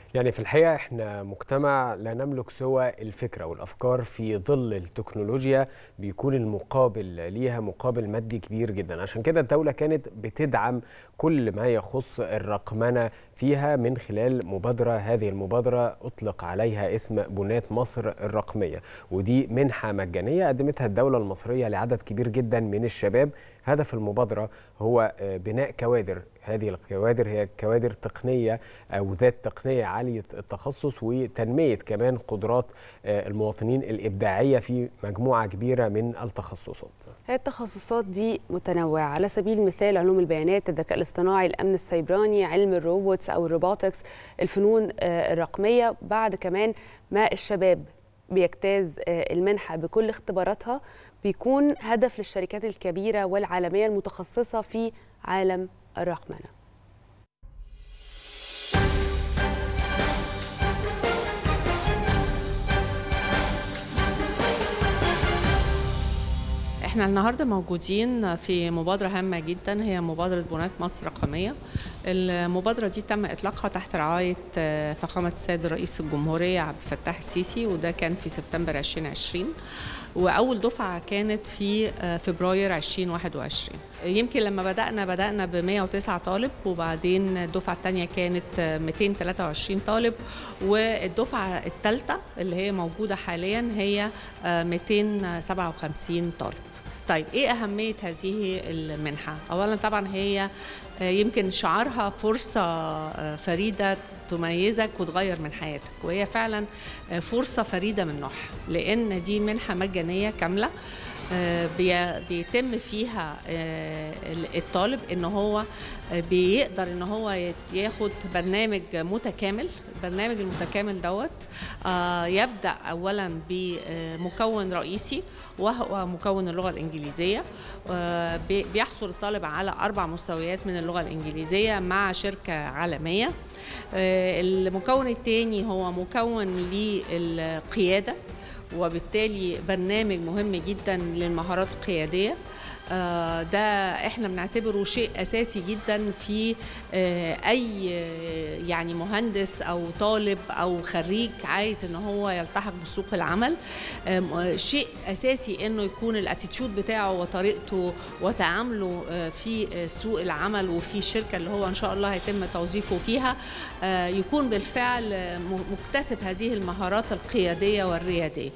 يعني في الحقيقة احنا مجتمع لا نملك سوى الفكرة والأفكار في ظل التكنولوجيا بيكون المقابل ليها مقابل مادي كبير جدا عشان كده الدولة كانت بتدعم كل ما يخص الرقمنة فيها من خلال مبادرة هذه المبادرة أطلق عليها اسم بنات مصر الرقمية ودي منحة مجانية قدمتها الدولة المصرية لعدد كبير جدا من الشباب هدف المبادرة هو بناء كوادر هذه الكوادر هي كوادر تقنية أو ذات تقنية عالية التخصص وتنمية كمان قدرات المواطنين الإبداعية في مجموعة كبيرة من التخصصات هي التخصصات دي متنوعة على سبيل المثال علوم البيانات الذكاء الاصطناعي الأمن السيبراني علم الروبوتس أو الروبوتكس الفنون الرقمية بعد كمان ما الشباب بيجتاز المنحة بكل اختباراتها بيكون هدف للشركات الكبيرة والعالمية المتخصصة في عالم الرقمنة احنا النهارده موجودين في مبادرة هامة جدا هي مبادرة بنات مصر رقمية. المبادرة دي تم اطلاقها تحت رعاية فخامة السيد رئيس الجمهورية عبد الفتاح السيسي وده كان في سبتمبر 2020. واول دفعه كانت في فبراير 2021 يمكن لما بدانا بدانا ب 109 طالب وبعدين الدفعه الثانيه كانت 223 طالب والدفعه الثالثه اللي هي موجوده حاليا هي 257 طالب طيب ايه اهميه هذه المنحه اولا طبعا هي يمكن شعارها فرصه فريده تميزك وتغير من حياتك وهي فعلا فرصه فريده من نوعها لان دي منحه مجانيه كامله بيتم فيها الطالب ان هو بيقدر ان هو ياخد برنامج متكامل البرنامج المتكامل دوت يبدا اولا بمكون رئيسي وهو مكون اللغه الانجليزيه بيحصل الطالب على اربع مستويات من اللغه الانجليزيه مع شركه عالميه المكون الثاني هو مكون للقياده وبالتالي برنامج مهم جدا للمهارات القياديه ده احنا بنعتبره شيء اساسي جدا في اي يعني مهندس او طالب او خريج عايز ان هو يلتحق بسوق العمل شيء اساسي انه يكون الاتيتيود بتاعه وطريقته وتعامله في سوق العمل وفي الشركه اللي هو ان شاء الله هيتم توظيفه فيها يكون بالفعل مكتسب هذه المهارات القياديه والرياديه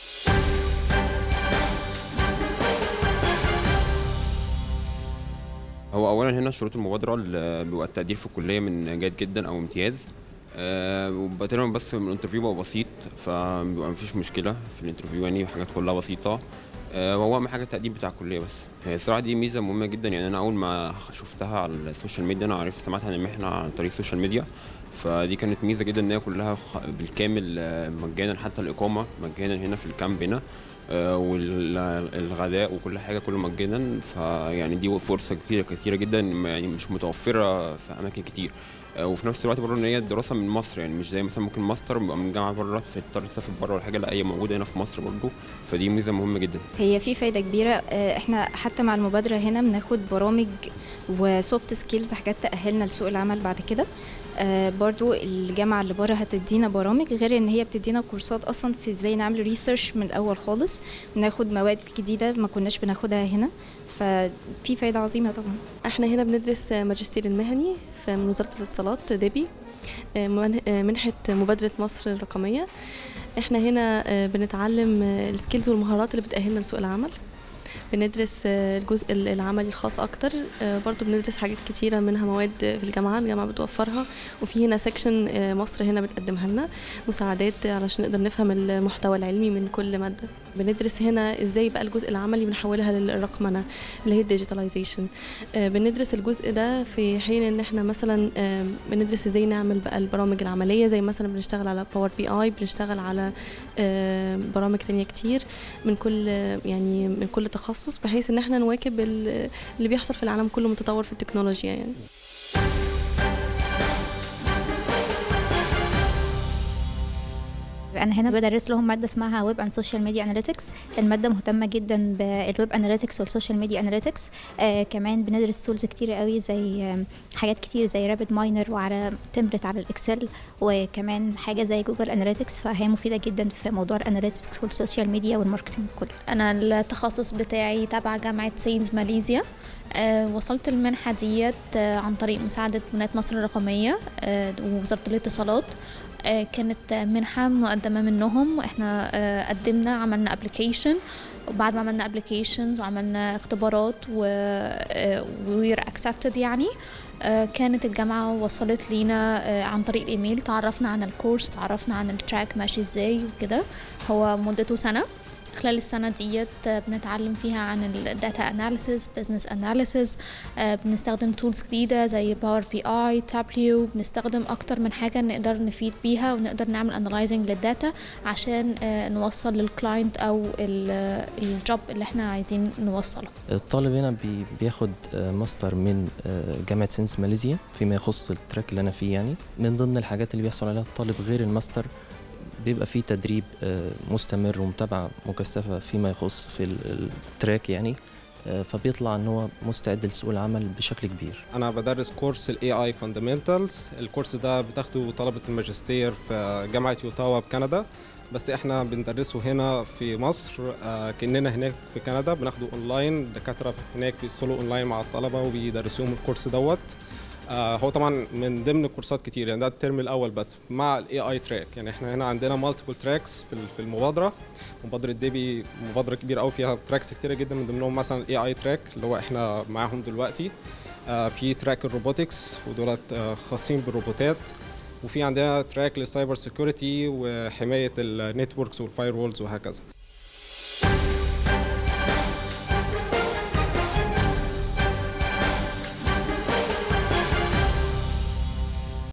هو اولا هنا شروط المبادره بيبقى التقدير في الكليه من جيد جدا او امتياز أه وبقى بس الانترفيو بقى بسيط فبيبقى مفيش مشكله في الانترفيو يعني حاجات كلها بسيطه أه وهو اهم حاجه التقديم بتاع الكليه بس هي الصراحه دي ميزه مهمه جدا يعني انا اول ما شفتها على السوشيال ميديا انا عرفت سمعت عن المحنه عن طريق السوشيال ميديا فدي كانت ميزه جدا ان هي كلها بالكامل مجانا حتى الاقامه مجانا هنا في الكامب هنا والغداء وكل حاجه كله مجانا فيعني دي فرصه كتيره كثيره جدا يعني مش متوفره في اماكن كتير وفي نفس الوقت برضه ان هي الدراسه من مصر يعني مش زي مثلا ممكن ماستر بيبقى من جامعه بره فتضطر تسافر بره ولا حاجه لا هي موجوده هنا في مصر برضه فدي ميزه مهمه جدا هي في فايده كبيره احنا حتى مع المبادره هنا بناخد برامج وسوفت سكيلز حاجات تاهلنا لسوق العمل بعد كده آه برضو الجامعة اللي بره هتدينا برامج غير ان هي بتدينا كورسات اصلا في ازاي نعمل ريسيرش من الاول خالص بناخد مواد جديدة ما كناش بناخدها هنا ففي فايدة عظيمة طبعا احنا هنا بندرس ماجستير المهني في من وزارة الاتصالات ديبي منحة مبادرة مصر الرقمية احنا هنا بنتعلم السكيلز والمهارات اللي بتأهلنا لسوق العمل بندرس الجزء العملي الخاص اكتر برضو بندرس حاجات كتيره منها مواد في الجامعه الجامعه بتوفرها وفي هنا سيكشن مصر هنا بتقدمها لنا مساعدات علشان نقدر نفهم المحتوى العلمي من كل ماده بندرس هنا ازاي بقى الجزء العملي بنحولها للرقمنه اللي هي الديجيتاليزيشن بندرس الجزء ده في حين ان احنا مثلا بندرس ازاي نعمل بقى البرامج العمليه زي مثلا بنشتغل على باور بي اي بنشتغل على برامج تانية كتير من كل يعني من كل تخصص بحيث ان احنا نواكب اللي بيحصل في العالم كله متطور في التكنولوجيا يعني انا هنا بدرس لهم ماده اسمها ويب اند سوشيال ميديا اناليتكس الماده مهتمه جدا بالويب اناليتكس والسوشيال ميديا اناليتكس آه كمان بندرس تولز كتير قوي زي آه حاجات كتير زي رابid ماينر وعلى تمبلت على الاكسل وكمان حاجه زي جوجل اناليتكس فهي مفيده جدا في موضوع الاناليتكس والسوشيال ميديا والماركتنج كله انا التخصص بتاعي تبع جامعه سينز ماليزيا أه وصلت المنحة ديت أه عن طريق مساعدة مناة مصر الرقمية أه ووزارة الاتصالات أه كانت منحة مقدمة منهم احنا أه قدمنا عملنا ابلكيشن وبعد ما عملنا ابلكيشنز وعملنا اختبارات و وير اكسبتد يعني أه كانت الجامعة وصلت لينا أه عن طريق الايميل تعرفنا عن الكورس تعرفنا عن التراك ماشي ازاي وكده هو مدته سنة خلال السنة ديت بنتعلم فيها عن الداتا اناليسيس بزنس اناليسيس بنستخدم تولز جديدة زي باور بي اي تابليو بنستخدم اكتر من حاجة نقدر نفيد بيها ونقدر نعمل انالايزنج للداتا عشان نوصل للكلاينت او الجوب اللي احنا عايزين نوصله الطالب هنا بياخد ماستر من جامعة سينس ماليزيا فيما يخص التراك اللي انا فيه يعني من ضمن الحاجات اللي بيحصل عليها الطالب غير الماستر بيبقى فيه تدريب مستمر ومتابعة مكثفة فيما يخص في التراك يعني فبيطلع ان هو مستعد لسوق العمل بشكل كبير انا بدرس كورس الاي اي فاندامنتالز الكورس ده بتاخده طلبه الماجستير في جامعه يوتاوا بكندا بس احنا بندرسه هنا في مصر كاننا هناك في كندا بناخده اونلاين دكاتره هناك بيدخلوا اونلاين مع الطلبه وبيدرسوهم الكورس دوت آه هو طبعا من ضمن كورسات كتير يعني ده الترم الاول بس مع الاي اي تراك يعني احنا هنا عندنا مالتيبل تراكس في في المبادره مبادره ديبي مبادره كبيره قوي فيها تراكس كتيره جدا من ضمنهم مثلا الاي اي تراك اللي هو احنا معاهم دلوقتي آه في تراك الروبوتكس ودولت آه خاصين بالروبوتات وفي عندنا تراك للسايبر سيكوريتي وحمايه النتوركس والفاير وولز وهكذا